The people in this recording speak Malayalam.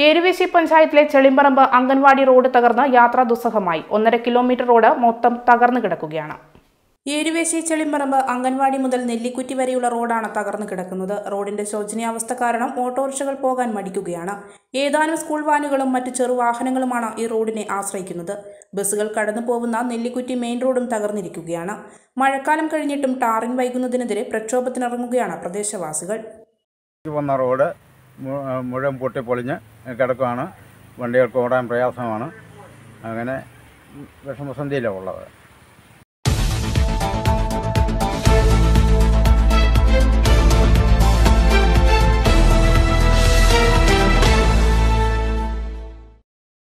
ഏരുവേശി പഞ്ചായത്തിലെ ചെളിമ്പറമ്പ് അംഗൻവാടി റോഡ് തകർന്ന് യാത്രാ ദുസ്സഹമായി ഒന്നര കിലോമീറ്റർ റോഡ് മൊത്തം തകർന്നു കിടക്കുകയാണ് ഏരുവേശി ചെളിമ്പറമ്പ് അംഗൻവാടി മുതൽ നെല്ലിക്കുറ്റി വരെയുള്ള റോഡാണ് തകർന്നു കിടക്കുന്നത് റോഡിന്റെ ശോചനീയാവസ്ഥ കാരണം ഓട്ടോറിക്ഷകൾ പോകാൻ മടിക്കുകയാണ് ഏതാനും സ്കൂൾ വാനുകളും മറ്റു ചെറുവാഹനങ്ങളുമാണ് ഈ റോഡിനെ ആശ്രയിക്കുന്നത് ബസ്സുകൾ കടന്നു പോകുന്ന നെല്ലിക്കുറ്റി മെയിൻ റോഡും തകർന്നിരിക്കുകയാണ് മഴക്കാലം കഴിഞ്ഞിട്ടും ടാറിംഗ് വൈകുന്നതിനെതിരെ പ്രക്ഷോഭത്തിനിറങ്ങുകയാണ് പ്രദേശവാസികൾ ഈ വന്ന റോഡ് മു- മുഴുവൻ പൊട്ടിപ്പൊളിഞ്ഞ് കിടക്കുകയാണ് വണ്ടികൾക്ക് ഓടാൻ പ്രയാസമാണ് അങ്ങനെ വിഷമസന്ധിയിലാണ് ഉള്ളത്